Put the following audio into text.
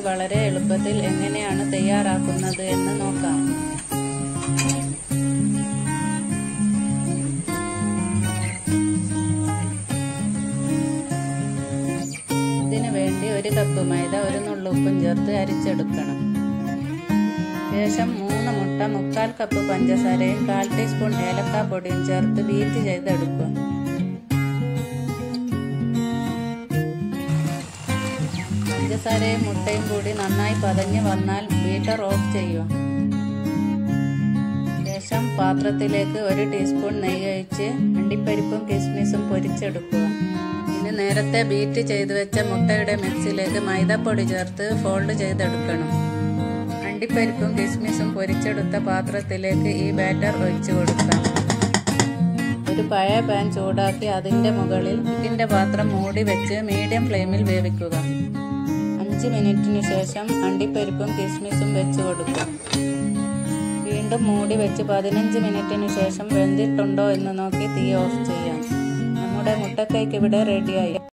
വളരെ എളുപ്പത്തിൽ എങ്ങനെയാണ് തയ്യാറാക്കുന്നത് എന്ന് നോക്കാം ഇതിനു വേണ്ടി ഒരു കപ്പ് മൈദ ഒരു നുള്ളുപ്പും ചേർത്ത് അരിച്ചെടുക്കണം ശേഷം മൂന്ന് മുട്ട മുക്കാൽ കപ്പ് പഞ്ചസാരയും കാൽ ടീസ്പൂൺ ഏലക്കാ പൊടിയും ചേർത്ത് ബീറ്റ് ചെയ്തെടുക്കുക പഞ്ചസാരയും മുട്ടയും കൂടി നന്നായി പതഞ്ഞ് വന്നാൽ ബീറ്റർ ഓഫ് ചെയ്യുക ശേഷം പാത്രത്തിലേക്ക് ഒരു ടീസ്പൂൺ നെയ്യ് ഒഴിച്ച് അണ്ടിപ്പരിപ്പും കിസ്മിസും പൊരിച്ചെടുക്കുക ഇനി നേരത്തെ ബീറ്റ് ചെയ്തു വെച്ച മുട്ടയുടെ മിക്സിലേക്ക് മൈദപ്പൊടി ചേർത്ത് ഫോൾഡ് ചെയ്തെടുക്കണം അണ്ടിപ്പരിപ്പും കിസ്മിസും പൊരിച്ചെടുത്ത പാത്രത്തിലേക്ക് ഈ ബാറ്റർ ഒഴിച്ചു കൊടുക്കാം ഒരു പഴയ പാൻ ചൂടാക്കി അതിൻ്റെ മുകളിൽ ഇതിൻ്റെ പാത്രം മൂടി വെച്ച് മീഡിയം ഫ്ലെയിമിൽ വേവിക്കുക അഞ്ച് മിനിറ്റിന് ശേഷം അണ്ടിപ്പരിപ്പും കിസ്മിസും വെച്ച് കൊടുക്കുക വീണ്ടും മൂടി വെച്ച് പതിനഞ്ച് മിനിറ്റിന് ശേഷം വെന്തിട്ടുണ്ടോ എന്ന് നോക്കി തീ ഓഫ് ചെയ്യാം നമ്മുടെ മുട്ടക്കേക്ക് ഇവിടെ റെഡിയായി